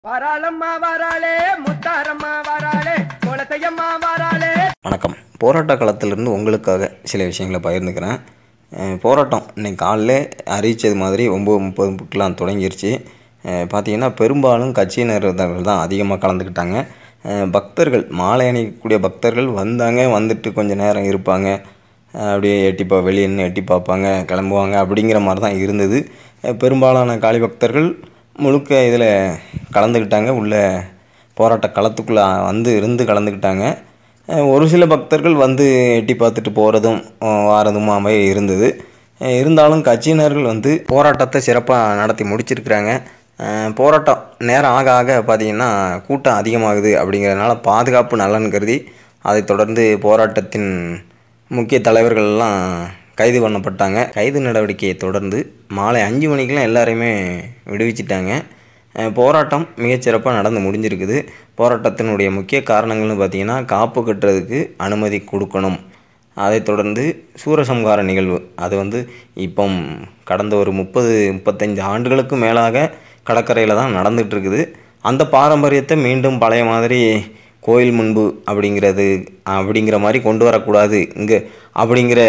வராளம்மா வராளே முத்தாரம்மா வராளே குலத்தையம்மா வராளே வணக்கம் போராட்ட களத்திலிருந்து உங்களுக்காக சில விஷயங்களை பகிர்ந்துக்கிறேன் அஹ் போராட்டம் இன்னைக்கு காலைல அறிவித்தது மாதிரி ஒம்பது முப்பதுக்கெலாம் தொடங்கிருச்சு அஹ் பார்த்தீங்கன்னா பெரும்பாலும் கட்சியினர்கள் தான் அதிகமாக கலந்துக்கிட்டாங்க அஹ் பக்தர்கள் மாலை அணியக்கூடிய பக்தர்கள் வந்தாங்க வந்துட்டு கொஞ்சம் நேரம் இருப்பாங்க அஹ் அப்படியே எட்டிப்பா வெளியே நின்று எட்டி பார்ப்பாங்க கிளம்புவாங்க அப்படிங்கிற மாதிரி தான் இருந்தது அஹ் பெரும்பாலான காளி பக்தர்கள் முழுக்க இதில் கலந்துக்கிட்டாங்க உள்ள போராட்ட களத்துக்குள்ளே வந்து இருந்து கலந்துக்கிட்டாங்க அஹ் ஒரு சில பக்தர்கள் வந்து எட்டி பார்த்துட்டு போகிறதும் வாரதுமாவே இருந்தது அஹ் இருந்தாலும் கட்சியினர்கள் வந்து போராட்டத்தை சிறப்பாக நடத்தி முடிச்சிருக்கிறாங்க அஹ் போராட்டம் நேரம் ஆக ஆக பார்த்திங்கன்னா கூட்டம் அதிகமாகுது அப்படிங்கிறதுனால பாதுகாப்பு நலன் கருதி அதைத் தொடர்ந்து போராட்டத்தின் முக்கிய தலைவர்கள் எல்லாம் கைது பண்ணப்பட்டாங்க கைது நடவடிக்கையை தொடர்ந்து மாலை அஞ்சு மணிக்கெலாம் எல்லாரையுமே விடுவிச்சிட்டாங்க அஹ் போராட்டம் மிகச்சிறப்பாக நடந்து முடிஞ்சிருக்குது போராட்டத்தினுடைய முக்கிய காரணங்கள்னு பார்த்தீங்கன்னா காப்பு கட்டுறதுக்கு அனுமதி கொடுக்கணும் அதைத் தொடர்ந்து சூரசம்ஹார நிகழ்வு அது வந்து இப்போ கடந்த ஒரு முப்பது முப்பத்தஞ்சு ஆண்டுகளுக்கு மேலாக கடற்கரையில் தான் நடந்துட்டு இருக்குது அந்த பாரம்பரியத்தை மீண்டும் பழைய மாதிரி கோயில் முன்பு அப்படிங்கிறது அப்படிங்கிற மாதிரி கொண்டு வரக்கூடாது இங்கே அப்படிங்கிற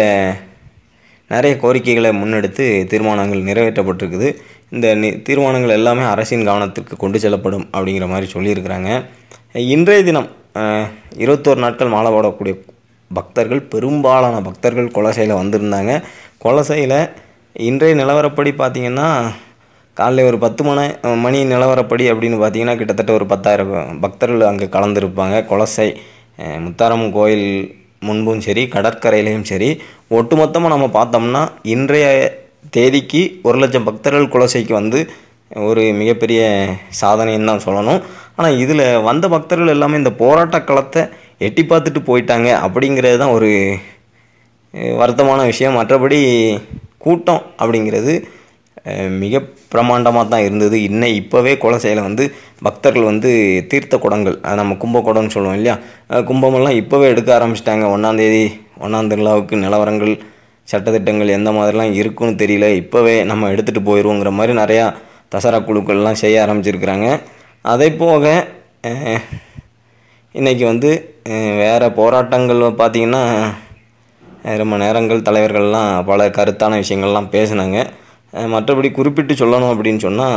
நிறைய கோரிக்கைகளை முன்னெடுத்து தீர்மானங்கள் நிறைவேற்றப்பட்டிருக்குது இந்த நி தீர்மானங்கள் எல்லாமே அரசின் கவனத்திற்கு கொண்டு செல்லப்படும் அப்படிங்கிற மாதிரி சொல்லியிருக்கிறாங்க இன்றைய தினம் அஹ், இருபத்தோரு நாட்கள் மாலை போடக்கூடிய பக்தர்கள் பெரும்பாலான பக்தர்கள் கொலசையில் வந்திருந்தாங்க கொலசையில் இன்றைய நிலவரப்படி பார்த்திங்கன்னா காலைல ஒரு பத்து மணி மணி நிலவரப்படி அப்படின்னு பார்த்தீங்கன்னா கிட்டத்தட்ட ஒரு பத்தாயிரம் பக்தர்கள் அங்கே கலந்துருப்பாங்க கொலசை அஹ், முத்தாரம் கோயில் முன்பும் சரி கடற்கரையிலையும் சரி ஒட்டுமொத்தமாக நம்ம பார்த்தோம்னா இன்றைய தேதிக்கு ஒரு லட்சம் பக்தர்கள் குலசைக்கு வந்து ஒரு மிகப்பெரிய சாதனைன்னு தான் சொல்லணும் ஆனால் இதில் வந்த பக்தர்கள் எல்லாமே இந்த போராட்ட களத்தை எட்டி பார்த்துட்டு போயிட்டாங்க அப்படிங்கிறது தான் ஒரு அஹ், வருத்தமான விஷயம் மற்றபடி கூட்டம் அப்படிங்கிறது அஹ், மிக பிரமாண்டமாக தான் இருந்தது இன்னை இப்போவே குலசையில் வந்து பக்தர்கள் வந்து தீர்த்த குடங்கள் அது நம்ம கும்பகுடம்னு சொல்லுவோம் இல்லையா அஹ், கும்பமெல்லாம் இப்போவே எடுக்க ஆரம்பிச்சிட்டாங்க ஒன்றாந்தேதி ஒன்றாம் திருவிழாவுக்கு நிலவரங்கள் சட்டத்திட்டங்கள் எந்த மாதிரிலாம் இருக்குன்னு தெரியல இப்போவே நம்ம எடுத்துகிட்டு போயிடுவோங்கிற மாதிரி நிறையா தசரா குழுக்கள்லாம் செய்ய ஆரம்பிச்சிருக்கிறாங்க அதே போக அஹ், இன்னைக்கு வந்து அஹ், வேறு போராட்டங்கள் பார்த்திங்கன்னா அஹ், ரொம்ப நேரங்கள் தலைவர்கள்லாம் பல கருத்தான விஷயங்கள்லாம் பேசினாங்க அஹ், மற்றபடி குறிப்பிட்டு சொல்லணும் அப்படின்னு சொன்னால்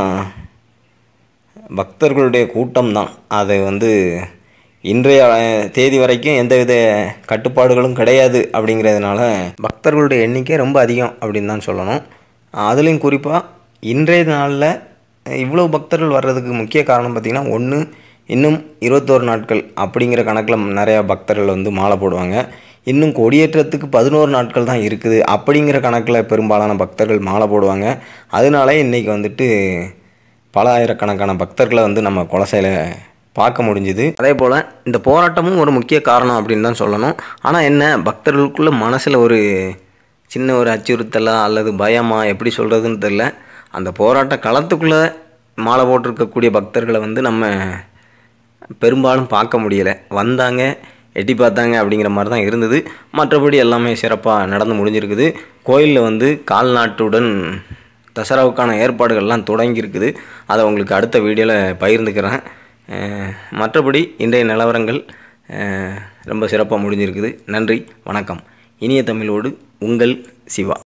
பக்தர்களுடைய கூட்டம் தான் அதை வந்து இன்றைய அஹ், தேதி வரைக்கும் எந்தவித கட்டுப்பாடுகளும் கிடையாது அப்படிங்கிறதுனால பக்தர்களுடைய எண்ணிக்கை ரொம்ப அதிகம் அப்படின்னு தான் சொல்லணும் அதுலேயும் குறிப்பாக இன்றைய நாளில் இவ்வளோ பக்தர்கள் வர்றதுக்கு முக்கிய காரணம் பார்த்திங்கன்னா ஒன்று இன்னும் இருபத்தோரு நாட்கள் அப்படிங்கிற கணக்கில் நிறையா பக்தர்கள் வந்து மாலை போடுவாங்க இன்னும் கொடியேற்றத்துக்கு பதினோரு நாட்கள் தான் இருக்குது அப்படிங்கிற கணக்கில் பெரும்பாலான பக்தர்கள் மாலை போடுவாங்க அதனால இன்றைக்கி வந்துட்டு பல ஆயிரக்கணக்கான பக்தர்களை வந்து நம்ம குலசையில் பார்க்க முடிஞ்சுது அதே போல் இந்த போராட்டமும் ஒரு முக்கிய காரணம் அப்படின்னு தான் சொல்லணும் ஆனால் என்ன பக்தர்களுக்குள்ள மனசில் ஒரு சின்ன ஒரு அச்சுறுத்தலா அல்லது பயமா எப்படி சொல்கிறதுன்னு தெரில அந்த போராட்ட களத்துக்குள்ளே மாலை போட்டிருக்கக்கூடிய பக்தர்களை வந்து நம்ம பெரும்பாலும் பார்க்க முடியலை வந்தாங்க எட்டி பார்த்தாங்க அப்படிங்கிற மாதிரி தான் இருந்தது மற்றபடி எல்லாமே சிறப்பாக நடந்து முடிஞ்சிருக்குது கோயிலில் வந்து கால்நாட்டுடன் தசராவுக்கான ஏற்பாடுகள்லாம் தொடங்கியிருக்குது அதை உங்களுக்கு அடுத்த வீடியோவில் பகிர்ந்துக்கிறேன் அஹ் மற்றபடி இன்றைய நிலவரங்கள் அஹ் ரொம்ப சிறப்பாக முடிஞ்சிருக்குது நன்றி வணக்கம் இனிய தமிழோடு உங்கள் சிவா